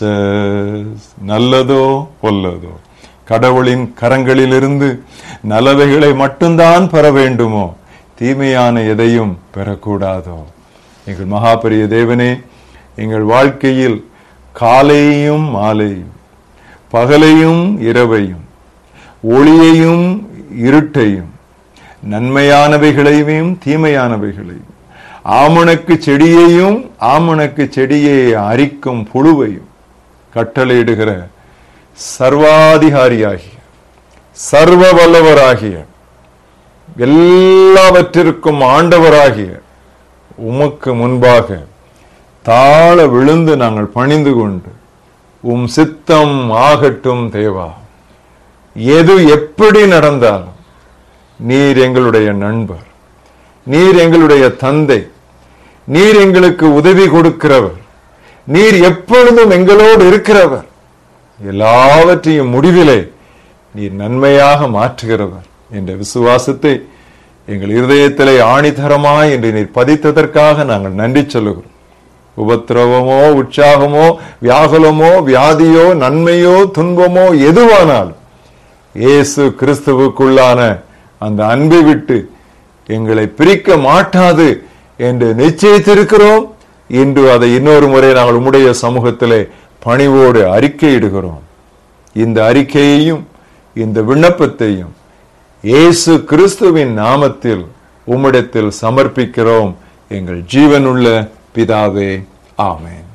நல்லதோ பொல்லதோ கடவுளின் கரங்களிலிருந்து நல்லவைகளை மட்டும்தான் பெற வேண்டுமோ தீமையான எதையும் பெறக்கூடாதோ எங்கள் மகாபரிய தேவனே எங்கள் வாழ்க்கையில் காலையும் மாலையும் பகலையும் இரவையும் ஒளியையும் இருட்டையும் நன்மையானவைகளையும் தீமையானவைகளையும் ஆமணக்கு செடியையும் ஆமணக்கு செடியை அரிக்கும் புழுவையும் கட்டளையிடுகிற சர்வாதிகாரியாகிய சர்வ வல்லவராகிய எல்லாவற்றிற்கும் ஆண்டவராகிய உமக்கு முன்பாக தாழ விழுந்து நாங்கள் பணிந்து கொண்டு உம் சித்தம் ஆகட்டும் தேவா எது எப்படி நடந்தாலும் நீர் எங்களுடைய நண்பர் நீர் எங்களுடைய தந்தை நீர் எங்களுக்கு உதவி கொடுக்கிறவர் நீர் எப்பொழுதும் எங்களோடு இருக்கிறவர் எல்லாவற்றையும் முடிவிலே நீர் நன்மையாக மாற்றுகிறவர் என்ற விசுவாசத்தை எங்கள் இருதயத்திலே ஆணிதரமாய் என்று நீர் பதித்ததற்காக நாங்கள் நன்றி சொல்லுகிறோம் உபத்திரவமோ உற்சாகமோ வியாகுலமோ வியாதியோ நன்மையோ துன்பமோ எதுவானாலும் இயேசு கிறிஸ்துவுக்குள்ளான அந்த அன்பை விட்டு எங்களை பிரிக்க மாட்டாது என்று நிச்சயித்திருக்கிறோம் இன்று அதை இன்னொரு முறை நாங்கள் உம்முடைய சமூகத்திலே பணிவோடு அறிக்கையிடுகிறோம் இந்த அறிக்கையையும் இந்த விண்ணப்பத்தையும் இயேசு கிறிஸ்துவின் நாமத்தில் உம்மிடத்தில் சமர்ப்பிக்கிறோம் எங்கள் ஜீவனுள்ள பிதாவே ஆமென்